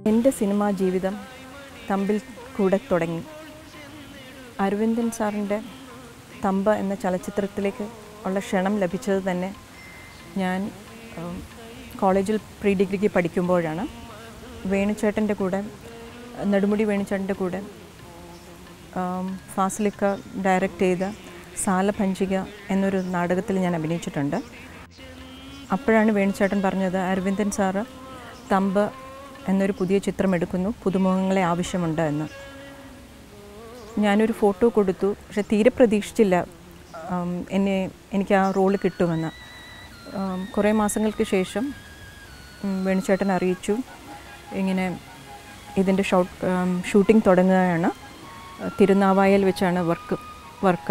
എൻ്റെ സിനിമാ ജീവിതം തമ്പിൽ കൂടെ തുടങ്ങി അരവിന്ദൻ സാറിൻ്റെ തമ്പ എന്ന ചലച്ചിത്രത്തിലേക്ക് ഉള്ള ക്ഷണം ലഭിച്ചത് തന്നെ ഞാൻ ഉം, കോളേജിൽ പ്രീ ഡിഗ്രിക്ക് പഠിക്കുമ്പോഴാണ് വേണുചേട്ടൻ്റെ കൂടെ നെടുമുടി വേണുചേട്ടൻ്റെ കൂടെ ഉം, ഫാസിലിക്ക ഡയറക്റ്റ് ചെയ്ത സാലഭഞ്ചിക എന്നൊരു നാടകത്തിൽ ഞാൻ അഭിനയിച്ചിട്ടുണ്ട് അപ്പോഴാണ് വേണുചേട്ടൻ പറഞ്ഞത് അരവിന്ദൻ സാറ് തമ്പ് എന്നൊരു പുതിയ ചിത്രം എടുക്കുന്നു പുതുമുഖങ്ങളെ ആവശ്യമുണ്ട് എന്ന് ഞാനൊരു ഫോട്ടോ കൊടുത്തു പക്ഷെ തീരെ പ്രതീക്ഷിച്ചില്ല ഉം, എന്നെ എനിക്ക് ആ റോള് കിട്ടുമെന്ന് ഉം, കുറേ മാസങ്ങൾക്ക് ശേഷം ഉം, വേണുചേട്ടൻ അറിയിച്ചു ഇങ്ങനെ ഇതിൻ്റെ ഷോട്ട് ഷൂട്ടിംഗ് തുടങ്ങുകയാണ് തിരുനാവായൽ വെച്ചാണ് വർക്ക് വർക്ക്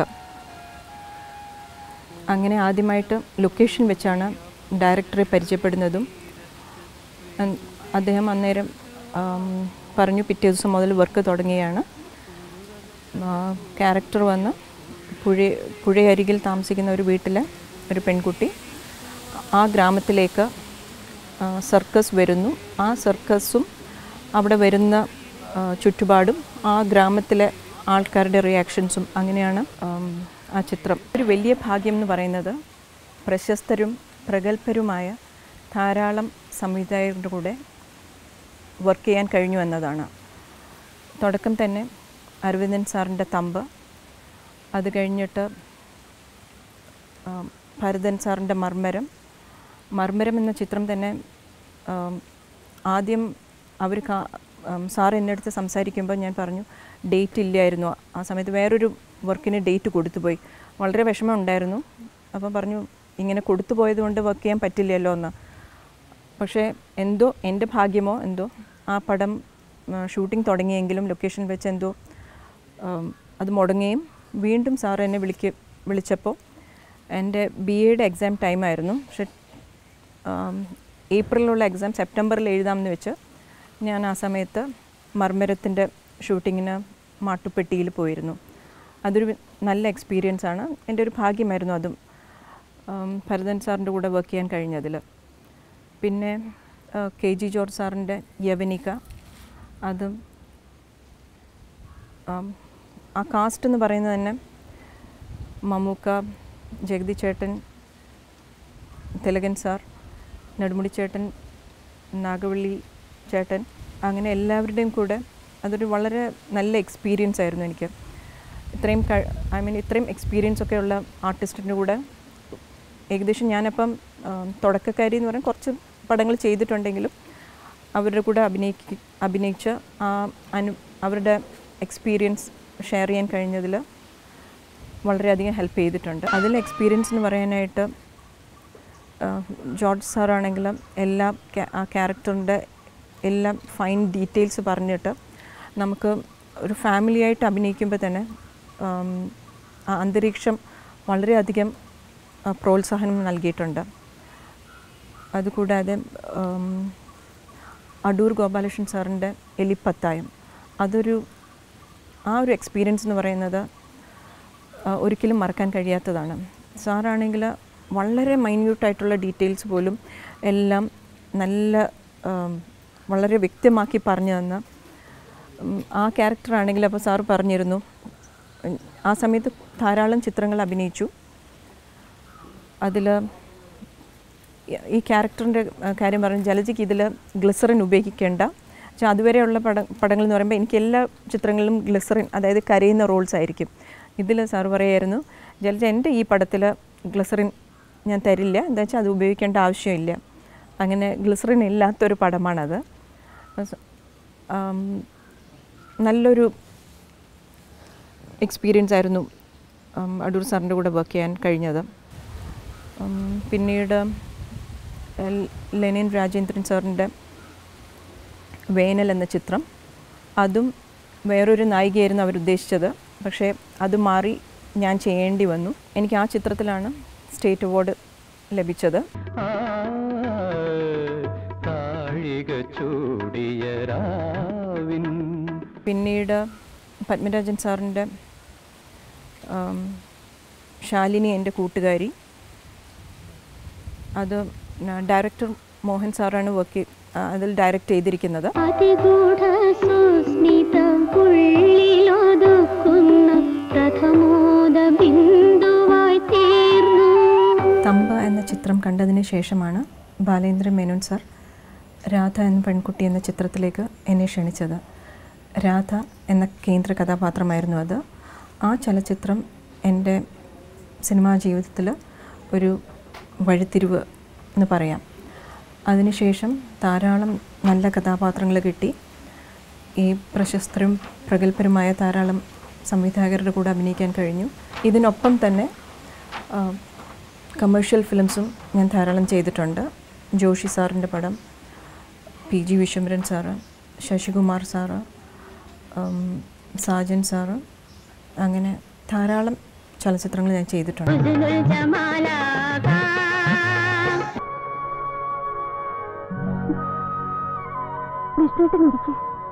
അങ്ങനെ ആദ്യമായിട്ട് ലൊക്കേഷൻ വെച്ചാണ് ഡയറക്ടറെ പരിചയപ്പെടുന്നതും അൻ- അദ്ദേഹം അന്നേരം ആം, പറഞ്ഞു പിറ്റേ ദിവസം മുതൽ വർക്ക് തുടങ്ങിയാണ് ക്യാരക്ടർ വന്ന് പുഴ പുഴയരികിൽ താമസിക്കുന്ന ഒരു വീട്ടിലെ ഒരു പെൺകുട്ടി ആ ഗ്രാമത്തിലേക്ക് ആ, സർക്കസ് വരുന്നു ആ സർക്കസും അവിടെ വരുന്ന ആ, ചുറ്റുപാടും ആ ഗ്രാമത്തിലെ ആൾക്കാരുടെ റിയാക്ഷൻസും അങ്ങനെയാണ് ആം, ആ ചിത്രം ഒരു വലിയ ഭാഗ്യം എന്ന് പറയുന്നത് പ്രശസ്തരും പ്രഗത്ഭരുമായ ധാരാളം സംവിധായകരുടെ കൂടെ വർക്ക് ചെയ്യാൻ കഴിഞ്ഞു എന്നതാണ് തുടക്കം തന്നെ അരവിന്ദൻ സാറിൻ്റെ തമ്പ് അത് കഴിഞ്ഞിട്ട് ആം, ഭരതൻ സാറിൻ്റെ മർമ്മരം മർമ്മരം എന്ന ചിത്രം തന്നെ ആം, ആദ്യം അവർ സാർ എൻ്റെ അടുത്ത് സംസാരിക്കുമ്പോൾ ഞാൻ പറഞ്ഞു ഡേറ്റ് ഇല്ലായിരുന്നു ആ സമയത്ത് വേറൊരു വർക്കിന് ഡേറ്റ് കൊടുത്തുപോയി വളരെ വിഷമം ഉണ്ടായിരുന്നു അപ്പം പറഞ്ഞു ഇങ്ങനെ കൊടുത്തു പോയതുകൊണ്ട് വർക്ക് ചെയ്യാൻ പറ്റില്ലല്ലോ എന്ന് പക്ഷേ എന്തോ എൻ്റെ ഭാഗ്യമോ എന്തോ ആ പടം ഷൂട്ടിംഗ് തുടങ്ങിയെങ്കിലും ലൊക്കേഷൻ വെച്ച് എന്തോ ആം, അത് മുടങ്ങുകയും വീണ്ടും സാർ എന്നെ വിളിക്ക് വിളിച്ചപ്പോൾ എൻ്റെ ബി എയുടെ എക്സാം ടൈമായിരുന്നു പക്ഷെ ആം, ഏപ്രിലുള്ള എക്സാം സെപ്റ്റംബറിൽ എഴുതാമെന്ന് വെച്ച് ഞാൻ ആ സമയത്ത് മർമ്മരത്തിൻ്റെ ഷൂട്ടിങ്ങിന് മാട്ടുപ്പെട്ടിയിൽ പോയിരുന്നു അതൊരു നല്ല എക്സ്പീരിയൻസ് ആണ് എൻ്റെ ഒരു ഭാഗ്യമായിരുന്നു അതും ആം, ഭരതൻ സാറിൻ്റെ കൂടെ വർക്ക് ചെയ്യാൻ കഴിഞ്ഞതിൽ പിന്നെ ആ, കെ ജി ജോർജ് സാറിൻ്റെ യവനിക അതും ആം, ആ കാസ്റ്റ് എന്ന് പറയുന്നത് തന്നെ മമ്മൂക്ക ജഗതി ചേട്ടൻ തിലകൻ സാർ നെടുമുടി ചേട്ടൻ നാഗവള്ളി ചേട്ടൻ അങ്ങനെ എല്ലാവരുടെയും കൂടെ അതൊരു വളരെ നല്ല എക്സ്പീരിയൻസ് ആയിരുന്നു എനിക്ക് ഇത്രയും ഐ മീൻ ഇത്രയും എക്സ്പീരിയൻസ് ഒക്കെ ഉള്ള ആർട്ടിസ്റ്റിൻ്റെ കൂടെ ഏകദേശം ഞാനപ്പം ആം, തുടക്കക്കാരി എന്ന് പറയാൻ കുറച്ച് പടങ്ങൾ ചെയ്തിട്ടുണ്ടെങ്കിലും അവരുടെ കൂടെ അഭിനയിക്ക അഭിനയിച്ച് ആ അനു അവരുടെ എക്സ്പീരിയൻസ് ഷെയർ ചെയ്യാൻ കഴിഞ്ഞതിൽ വളരെയധികം ഹെൽപ്പ് ചെയ്തിട്ടുണ്ട് അതിൽ എക്സ്പീരിയൻസ് എന്ന് പറയാനായിട്ട് ആഹ് ജോർജ് സാറാണെങ്കിലും എല്ലാ ക്യാ- ആ ക്യാരക്ടറിൻ്റെ എല്ലാം ഫൈൻ ഡീറ്റെയിൽസ് പറഞ്ഞിട്ട് നമുക്ക് ഒരു ഫാമിലിയായിട്ട് അഭിനയിക്കുമ്പോൾ തന്നെ ആം, ആ അന്തരീക്ഷം വളരെയധികം ആ, പ്രോത്സാഹനം നൽകിയിട്ടുണ്ട് അതുകൂടാതെ ആം, അടൂർ ഗോപാലകൃഷ്ണൻ സാറിൻ്റെ എലിപ്പത്തായം അതൊരു ആ ഒരു എക്സ്പീരിയൻസ് എന്ന് പറയുന്നത് ആ, ഒരിക്കലും മറക്കാൻ കഴിയാത്തതാണ് സാറാണെങ്കിൽ വളരെ മൈന്യൂട്ടായിട്ടുള്ള ഡീറ്റെയിൽസ് പോലും എല്ലാം നല്ല ആം, വളരെ വ്യക്തമാക്കി പറഞ്ഞു തന്ന ഉം, ആ ക്യാരക്ടറാണെങ്കിൽ അപ്പോൾ സാറ് പറഞ്ഞിരുന്നു ഉം, ആ സമയത്ത് ധാരാളം ചിത്രങ്ങൾ അഭിനയിച്ചു അതിൽ ഈ ക്യാരക്ടറിൻ്റെ കാര്യം പറഞ്ഞു ജലജിക്ക് ഇതിൽ ഗ്ലിസറിൻ ഉപയോഗിക്കേണ്ട പക്ഷേ അതുവരെയുള്ള പട പടങ്ങൾ എന്ന് പറയുമ്പോൾ എനിക്ക് എല്ലാ ചിത്രങ്ങളിലും ഗ്ലിസറിൻ അതായത് കരയുന്ന റോൾസ് ആയിരിക്കും ഇതിൽ സാർ പറയായിരുന്നു ജലജ എൻ്റെ ഈ പടത്തിൽ ഗ്ലിസറിൻ ഞാൻ തരില്ല എന്താ വെച്ചാൽ അത് ഉപയോഗിക്കേണ്ട ആവശ്യമില്ല അങ്ങനെ ഗ്ലിസറിൻ ഇല്ലാത്തൊരു പടമാണത് സ- ആം, നല്ലൊരു എക്സ്പീരിയൻസ് ആയിരുന്നു ഉം, അടൂർ സാറിൻ്റെ കൂടെ വർക്ക് ചെയ്യാൻ കഴിഞ്ഞത് ഉം, പിന്നീട് എൽ- ലെനിൻ രാജേന്ദ്രൻ സാറിൻ്റെ വേനൽ എന്ന ചിത്രം അതും വേറൊരു നായികയായിരുന്നു അവരുദ്ദേശിച്ചത് പക്ഷേ അത് മാറി ഞാൻ ചെയ്യേണ്ടി വന്നു എനിക്ക് ആ ചിത്രത്തിലാണ് സ്റ്റേറ്റ് അവാർഡ് ലഭിച്ചത് ആ, താഴിക ചൂടിയ രാവിൻ പിന്നീട് പത്മരാജൻ സാറിൻ്റെ ആം, ശാലിനി എൻ്റെ കൂട്ടുകാരി അത് ന- ഡയറക്ടർ മോഹൻ സാറാണ് വർക്ക് ആ, അതിൽ ഡയറക്റ്റ് ചെയ്തിരിക്കുന്നത് അതിഗൂഢ സുസ്മിതം ഉള്ളിലൊതുക്കുന്ന പ്രഥമോദ ബിന്ദുവായി തീർന്നു തമ്പ എന്ന ചിത്രം കണ്ടതിന് ശേഷമാണ് ബാലേന്ദ്രൻ മേനോൻ സാർ രാധ എന്ന പെൺകുട്ടി എന്ന ചിത്രത്തിലേക്ക് എന്നെ ക്ഷണിച്ചത് രാധ എന്ന കേന്ദ്ര കഥാപാത്രമായിരുന്നു അത് ആ ചലച്ചിത്രം എൻ്റെ സിനിമാ ജീവിതത്തിൽ ഒരു വഴിത്തിരിവ് എന്ന് പറയാം അതിനുശേഷം ധാരാളം നല്ല കഥാപാത്രങ്ങൾ കിട്ടി ഈ പ്രശസ്തരും പ്രഗത്ഭരുമായ ധാരാളം സംവിധായകരുടെ കൂടെ അഭിനയിക്കാൻ കഴിഞ്ഞു ഇതിനൊപ്പം തന്നെ ആ, കമേഴ്ഷ്യൽ ഫിലിംസും ഞാൻ ധാരാളം ചെയ്തിട്ടുണ്ട് ജോഷി സാറിൻ്റെ പടം P G Vishwambharan sir Sasikumar sir ഉം, സാജൻ സാറ് അങ്ങനെ ധാരാളം ചലച്ചിത്രങ്ങൾ ഞാൻ ചെയ്തിട്ടുണ്ട് ഉദുനുൽ ജമാലാക വിഷ്ണുട്ടൻ ഇരിക്കേ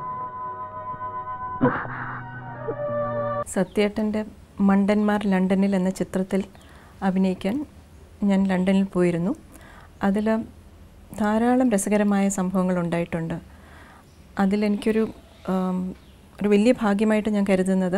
സത്യേട്ടൻ്റെ മണ്ടന്മാർ ലണ്ടനിൽ എന്ന ചിത്രത്തിൽ അഭിനയിക്കാൻ ഞാൻ ലണ്ടനിൽ പോയിരുന്നു അതിൽ ധാരാളം രസകരമായ സംഭവങ്ങൾ ഉണ്ടായിട്ടുണ്ട് അതിലെനിക്കൊരു ആം, ഒരു വലിയ ഭാഗ്യമായിട്ട് ഞാൻ കരുതുന്നത്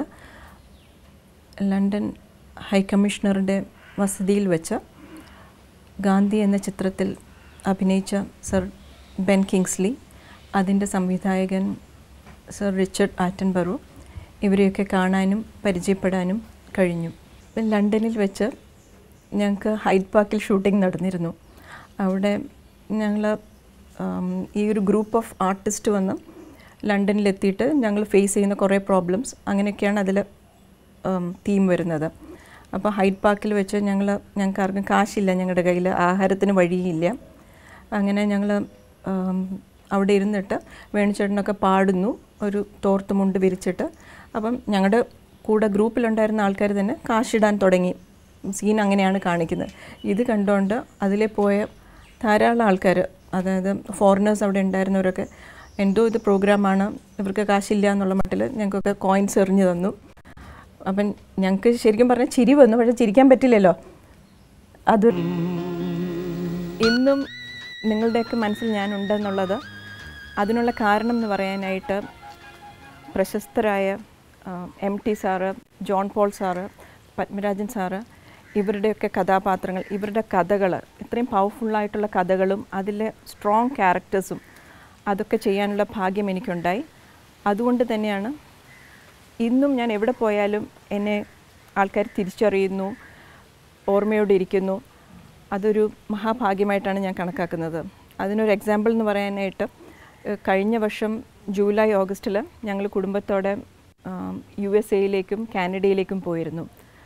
ലണ്ടൻ ഹൈക്കമ്മീഷണറുടെ വസതിയിൽ വെച്ച് ഗാന്ധി എന്ന ചിത്രത്തിൽ അഭിനയിച്ച സർ ബെൻ കിങ്സ്ലി അതിൻ്റെ സംവിധായകൻ സർ റിച്ചർഡ് ആറ്റൻബറു ഇവരെയൊക്കെ കാണാനും പരിചയപ്പെടാനും കഴിഞ്ഞു ഇപ്പം ലണ്ടനിൽ വെച്ച് ഞങ്ങൾക്ക് ഹൈഡ് പാർക്കിൽ ഷൂട്ടിംഗ് നടന്നിരുന്നു അവിടെ ഞങ്ങൾ ഈ ഒരു ഗ്രൂപ്പ് ഓഫ് ആർട്ടിസ്റ്റ് വന്ന് ലണ്ടനിലെത്തിയിട്ട് ഞങ്ങൾ ഫേസ് ചെയ്യുന്ന കുറേ പ്രോബ്ലംസ് അങ്ങനെയൊക്കെയാണ് അതിൽ തീം വരുന്നത് അപ്പോൾ ഹൈഡ് പാർക്കിൽ വെച്ച് ഞങ്ങൾ ഞങ്ങൾക്ക് ആർക്കും കാശില്ല ഞങ്ങളുടെ കയ്യിൽ ആഹാരത്തിന് വഴിയില്ല അങ്ങനെ ഞങ്ങൾ അവിടെ ഇരുന്നിട്ട് വേണിച്ചേട്ടനൊക്കെ പാടുന്നു ഒരു തോർത്ത് മുണ്ട് വിരിച്ചിട്ട് അപ്പം ഞങ്ങളുടെ കൂടെ ഗ്രൂപ്പിലുണ്ടായിരുന്ന ആൾക്കാർ തന്നെ കാശിടാൻ തുടങ്ങി സീൻ അങ്ങനെയാണ് കാണിക്കുന്നത് ഇത് കണ്ടുകൊണ്ട് അതിലെ പോയ ധാരാളം ആൾക്കാർ അതായത് ഫോറിനേഴ്സ് അവിടെ ഉണ്ടായിരുന്നവരൊക്കെ എന്തോ ഇത് പ്രോഗ്രാമാണ് ഇവർക്ക് കാശില്ല എന്നുള്ള മട്ടിൽ ഞങ്ങൾക്കൊക്കെ കോയിൻസ് എറിഞ്ഞു തന്നു അപ്പം ഞങ്ങൾക്ക് ശരിക്കും പറഞ്ഞാൽ ചിരി വന്നു പക്ഷെ ചിരിക്കാൻ പറ്റില്ലല്ലോ അത് ഇന്നും നിങ്ങളുടെയൊക്കെ മനസ്സിൽ ഞാനുണ്ടെന്നുള്ളത് അതിനുള്ള കാരണം എന്ന് പറയാനായിട്ട് പ്രശസ്തരായ M T sir John Paul sir Padmarajan sir ഇവരുടെയൊക്കെ കഥാപാത്രങ്ങൾ ഇവരുടെ കഥകൾ ഇത്രയും പവർഫുള്ളായിട്ടുള്ള കഥകളും അതിലെ സ്ട്രോങ് ക്യാരക്ടേഴ്സും അതൊക്കെ ചെയ്യാനുള്ള ഭാഗ്യം എനിക്കുണ്ടായി അതുകൊണ്ട് തന്നെയാണ് ഇന്നും ഞാൻ എവിടെ പോയാലും എന്നെ ആൾക്കാർ തിരിച്ചറിയുന്നു ഓർമ്മയോടെ ഇരിക്കുന്നു അതൊരു മഹാഭാഗ്യമായിട്ടാണ് ഞാൻ കണക്കാക്കുന്നത് അതിനൊരു എക്സാമ്പിൾ എന്ന് പറയാനായിട്ട് ഏഹ് കഴിഞ്ഞ വർഷം ജൂലൈ ഓഗസ്റ്റിൽ ഞങ്ങൾ കുടുംബത്തോടെ യു എസ് എയിലേക്കും കാനഡയിലേക്കും പോയിരുന്നു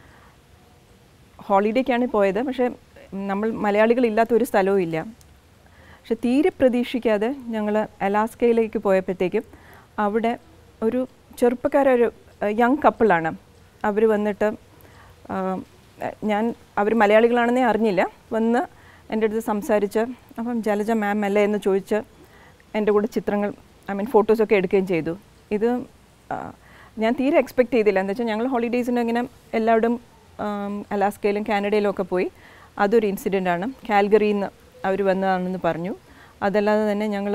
ഹോളിഡേക്കാണ് പോയത് പക്ഷേ നമ്മൾ മലയാളികളില്ലാത്ത ഒരു സ്ഥലവും ഇല്ല പക്ഷെ തീരെ പ്രതീക്ഷിക്കാതെ ഞങ്ങൾ അലാസ്കയിലേക്ക് പോയപ്പോഴത്തേക്കും അവിടെ ഒരു ചെറുപ്പക്കാരൊരു യങ് കപ്പിളാണ് അവർ വന്നിട്ട് ആ, ഞാൻ അവർ മലയാളികളാണെന്നേ അറിഞ്ഞില്ല വന്ന് എൻ്റെ അടുത്ത് സംസാരിച്ച് അപ്പം ജലജ മാം അല്ലേ എന്ന് ചോദിച്ച് എൻ്റെ കൂടെ ചിത്രങ്ങൾ ഐ മീൻ ഫോട്ടോസൊക്കെ എടുക്കുകയും ചെയ്തു ഇത് ആ, ഞാൻ തീരെ എക്സ്പെക്റ്റ് ചെയ്തില്ല എന്താ വെച്ചാൽ ഞങ്ങൾ ഹോളിഡേയ്സിന് ഇങ്ങനെ എല്ലായിടും ആം, അലാസ്കയിലും കാനഡയിലും ഒക്കെ പോയി അതൊരു ഇൻസിഡൻ്റ് ആണ് കാൽഗറിയിൽ നിന്ന് അവർ വന്നതാണെന്ന് പറഞ്ഞു അതല്ലാതെ തന്നെ ഞങ്ങൾ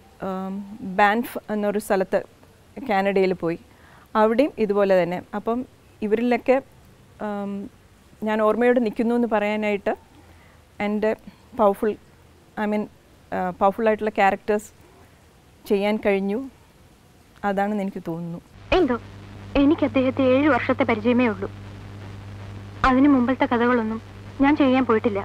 ബാൻഫ് എന്നൊരു സ്ഥലത്ത് കാനഡയിൽ പോയി അവിടെയും ഇതുപോലെ തന്നെ അപ്പം ഇവരിലൊക്കെ ആം, ഞാൻ ഓർമ്മയോടെ നിൽക്കുന്നു എന്ന് പറയാനായിട്ട് എൻ്റെ പവർഫുൾ ഐ മീൻ പവർഫുള്ളായിട്ടുള്ള ക്യാരക്ടേഴ്സ് ചെയ്യാൻ കഴിഞ്ഞു അതാണെന്ന് എനിക്ക് തോന്നുന്നു എന്തോ എനിക്ക് അദ്ദേഹത്തെ ഏഴു വർഷത്തെ പരിചയമേ ഉള്ളൂ അതിനു മുമ്പത്തെ കഥകളൊന്നും ഞാൻ ചെയ്യാൻ പോയിട്ടില്ല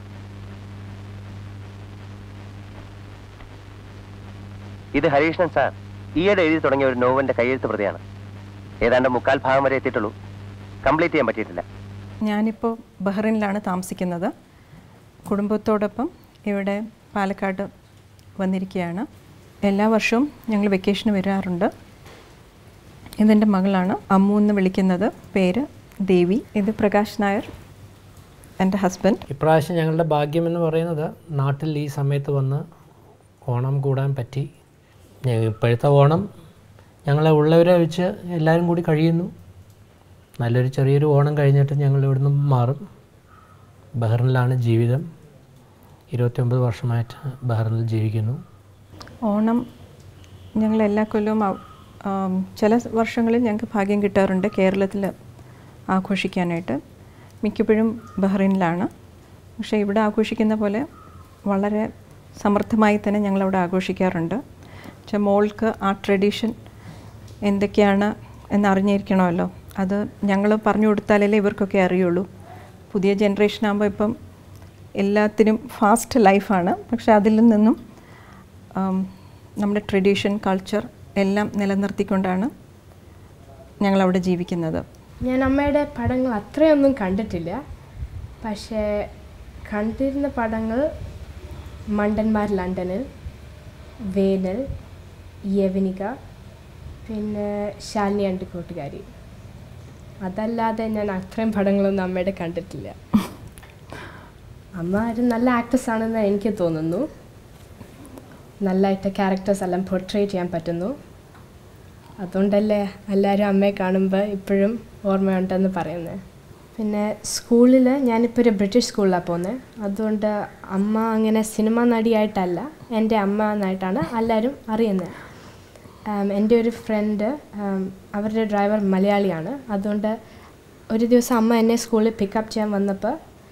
ഇത് ഹരീഷ്ണൻ സാർ ഈയിടെ എഴുതി തുടങ്ങിയ ഒരു നോവലിന്റെ കയ്യെഴുത്ത് പ്രതിയാണ് ഏതാണ്ട് മുക്കാൽ ഭാഗം വരെ എത്തിയിട്ടുള്ളൂ കംപ്ലീറ്റ് ചെയ്യാൻ പറ്റിയിട്ടില്ല ഞാനിപ്പോൾ ബഹ്റിനിലാണ് താമസിക്കുന്നത് കുടുംബത്തോടൊപ്പം ഇവിടെ പാലക്കാട് വന്നിരിക്കുകയാണ് എല്ലാ വർഷവും ഞങ്ങൾ വെക്കേഷന് വരാറുണ്ട് ഇതെൻ്റെ മകളാണ് അമ്മു എന്ന് വിളിക്കുന്നത് പേര് ദേവി ഇത് പ്രകാശ് നായർ എൻ്റെ ഹസ്ബൻഡ് ഇപ്രാവശ്യം ഞങ്ങളുടെ ഭാഗ്യം എന്ന് പറയുന്നത് നാട്ടിൽ ഈ സമയത്ത് വന്ന് ഓണം കൂടാൻ പറ്റി ഞ- ഇപ്പോഴത്തെ ഓണം ഞങ്ങളെ ഉള്ളവരെ വെച്ച് എല്ലാവരും കൂടി കഴിയുന്നു നല്ലൊരു ചെറിയൊരു ഓണം കഴിഞ്ഞിട്ട് ഞങ്ങൾ ഇവിടുന്ന് മാറും ബഹ്റിനിലാണ് ജീവിതം ഇരുപത്തിയൊമ്പത് വർഷമായിട്ട് ബഹ്റിനിൽ ജീവിക്കുന്നു ഓണം ഞങ്ങൾ എല്ലാ കൊല്ലവും ഔ- ആം, ചില വർഷങ്ങളിൽ ഞങ്ങൾക്ക് ഭാഗ്യം കിട്ടാറുണ്ട് കേരളത്തിൽ ആഘോഷിക്കാനായിട്ട് മിക്കപ്പോഴും ബഹ്റൈനിലാണ് പക്ഷേ ഇവിടെ ആഘോഷിക്കുന്ന പോലെ വളരെ സമൃദ്ധമായി തന്നെ ഞങ്ങളവിടെ ആഘോഷിക്കാറുണ്ട് പക്ഷേ മോൾക്ക് ആ ട്രഡീഷൻ എന്തൊക്കെയാണ് എന്നറിഞ്ഞിരിക്കണമല്ലോ അത് ഞങ്ങൾ പറഞ്ഞു കൊടുത്താലല്ലേ ഇവർക്കൊക്കെ അറിയുള്ളൂ പുതിയ ജനറേഷൻ ആകുമ്പോൾ ഇപ്പം എല്ലാത്തിനും ഫാസ്റ്റ് ലൈഫാണ് പക്ഷെ അതിൽ നിന്നും ആം, നമ്മുടെ ട്രഡീഷൻ കൾച്ചർ എല്ലാം നിലനിർത്തിക്കൊണ്ടാണ് ഞങ്ങളവിടെ ജീവിക്കുന്നത് ഞാൻ അമ്മയുടെ പടങ്ങൾ അത്രയൊന്നും കണ്ടിട്ടില്ല പക്ഷേ കണ്ടിരുന്ന പടങ്ങൾ മണ്ടന്മാർ ലണ്ടനിൽ വേനൽ യവനിക പിന്നെ ശാലിനി ആൻഡ് കൂട്ടുകാരി അതല്ലാതെ ഞാൻ അത്രയും പടങ്ങളൊന്നും അമ്മയുടെ കണ്ടിട്ടില്ല അമ്മ ഒരു നല്ല ആക്ട്രസ് ആണെന്ന് എനിക്ക് തോന്നുന്നു നല്ലതായിട്ട് ക്യാരക്ടേഴ്സ് എല്ലാം പൊർട്രേ ചെയ്യാൻ പറ്റുന്നു അതുകൊണ്ടല്ലേ എല്ലാവരും അമ്മയെ കാണുമ്പോൾ ഇപ്പോഴും ഓർമ്മയുണ്ടെന്ന് പറയുന്നത് പിന്നെ സ്കൂളിൽ ഞാനിപ്പോൾ ഒരു ബ്രിട്ടീഷ് സ്കൂളിലാണ് പോകുന്നത് അതുകൊണ്ട് അമ്മ അങ്ങനെ സിനിമ നടിയായിട്ടല്ല എൻ്റെ അമ്മ എന്നായിട്ടാണ് എല്ലാവരും അറിയുന്നത് ആം, എൻ്റെ ഒരു ഫ്രണ്ട് അവരുടെ ഡ്രൈവർ മലയാളിയാണ് അതുകൊണ്ട് ഒരു ദിവസം അമ്മ എന്നെ സ്കൂളിൽ പിക്കപ്പ് ചെയ്യാൻ വന്നപ്പോൾ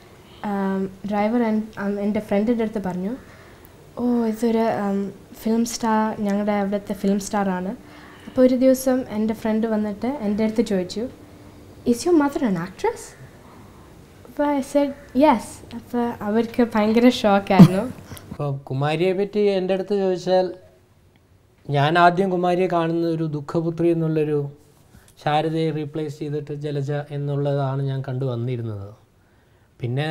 ഡ്രൈവർ എൻ്റെ ഫ്രണ്ടിൻ്റെ അടുത്ത് പറഞ്ഞു ഓ ഇതൊരു ഫിലിം സ്റ്റാർ ഞങ്ങളുടെ അവിടുത്തെ ഫിലിം സ്റ്റാറാണ് അപ്പോൾ ഒരു ദിവസം എൻ്റെ ഫ്രണ്ട് വന്നിട്ട് എൻ്റെ അടുത്ത് ചോദിച്ചു is you mother an actress അപ്പോൾ ഐ സെഡ് യെസ് അപ്പോൾ അവർക്ക് ഭയങ്കര ഷോക്കായിരുന്നു അപ്പോൾ കുമാരിയെ പറ്റി എൻ്റെ അടുത്ത് ചോദിച്ചാൽ ഞാൻ ആദ്യം കുമാരിയെ കാണുന്ന ഒരു ദുഃഖപുത്രി എന്നുള്ളൊരു ശാരദയെ റീപ്ലേസ് ചെയ്തിട്ട് ജലജ എന്നുള്ളതാണ് ഞാൻ കണ്ടു വന്നിരുന്നത് പിന്നെ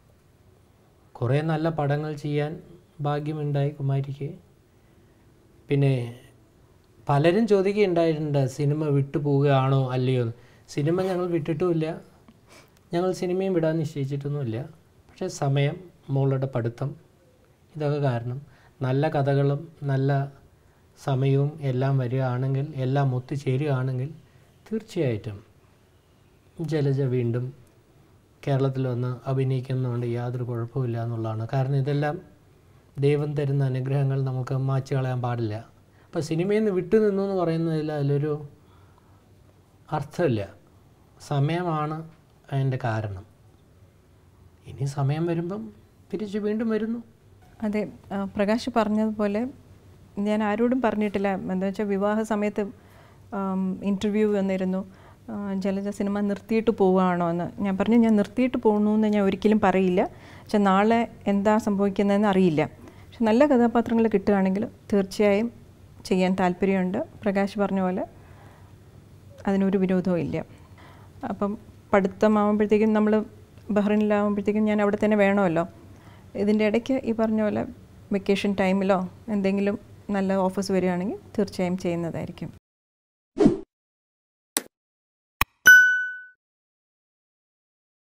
കുറേ നല്ല പടങ്ങൾ ചെയ്യാൻ ഭാഗ്യമുണ്ടായി കുമാരിക്ക് പിന്നെ പലരും ചോദിക്കുകയുണ്ടായിട്ടുണ്ട് സിനിമ വിട്ടു പോവുകയാണോ അല്ലയോ എന്ന് സിനിമ ഞങ്ങൾ വിട്ടിട്ടുമില്ല ഞങ്ങൾ സിനിമയും വിടാൻ നിശ്ചയിച്ചിട്ടൊന്നുമില്ല പക്ഷേ സമയം മോളുടെ പഠിത്തം ഇതൊക്കെ കാരണം നല്ല കഥകളും നല്ല സമയവും എല്ലാം വരികയാണെങ്കിൽ എല്ലാം ഒത്തുചേരുകയാണെങ്കിൽ തീർച്ചയായിട്ടും ജലജ വീണ്ടും കേരളത്തിൽ വന്ന് അഭിനയിക്കുന്നതുകൊണ്ട് യാതൊരു കുഴപ്പമില്ല എന്നുള്ളതാണ് കാരണം ഇതെല്ലാം ദൈവം തരുന്ന അനുഗ്രഹങ്ങൾ നമുക്ക് മാച്ചു കളയാൻ പാടില്ല അപ്പോൾ സിനിമയിൽ നിന്ന് വിട്ടു നിന്നു എന്ന് പറയുന്നതിൽ അതിലൊരു അർത്ഥമില്ല സമയമാണ് അതിൻ്റെ കാരണം ഇനി സമയം വരുമ്പം തിരിച്ച് വീണ്ടും വരുന്നു അതെ ആ, പ്രകാശ് പറഞ്ഞതുപോലെ ഞാൻ ആരോടും പറഞ്ഞിട്ടില്ല എന്താ വെച്ചാൽ വിവാഹ സമയത്ത് ഇൻ്റർവ്യൂ വന്നിരുന്നു ആ, ജലജ സിനിമ നിർത്തിയിട്ട് പോവുകയാണോ എന്ന് ഞാൻ പറഞ്ഞു ഞാൻ നിർത്തിയിട്ട് പോകുന്നു എന്ന് ഞാൻ ഒരിക്കലും പറയില്ല പക്ഷെ നാളെ എന്താ സംഭവിക്കുന്നതെന്ന് അറിയില്ല പക്ഷെ നല്ല കഥാപാത്രങ്ങൾ കിട്ടുകയാണെങ്കിൽ തീർച്ചയായും ചെയ്യാൻ താല്പര്യമുണ്ട് പ്രകാശ് പറഞ്ഞ പോലെ അതിനൊരു വിരോധവും ഇല്ല അപ്പം പഠിത്തമാകുമ്പോഴത്തേക്കും നമ്മൾ ബഹ്റിനിലാകുമ്പോഴത്തേക്കും ഞാൻ അവിടെ തന്നെ വേണമല്ലോ ഇതിൻ്റെ ഇടയ്ക്ക് ഈ പറഞ്ഞ പോലെ വെക്കേഷൻ ടൈമിലോ എന്തെങ്കിലും നല്ല ഓഫേഴ്സ് വരികയാണെങ്കിൽ തീർച്ചയായും ചെയ്യുന്നതായിരിക്കും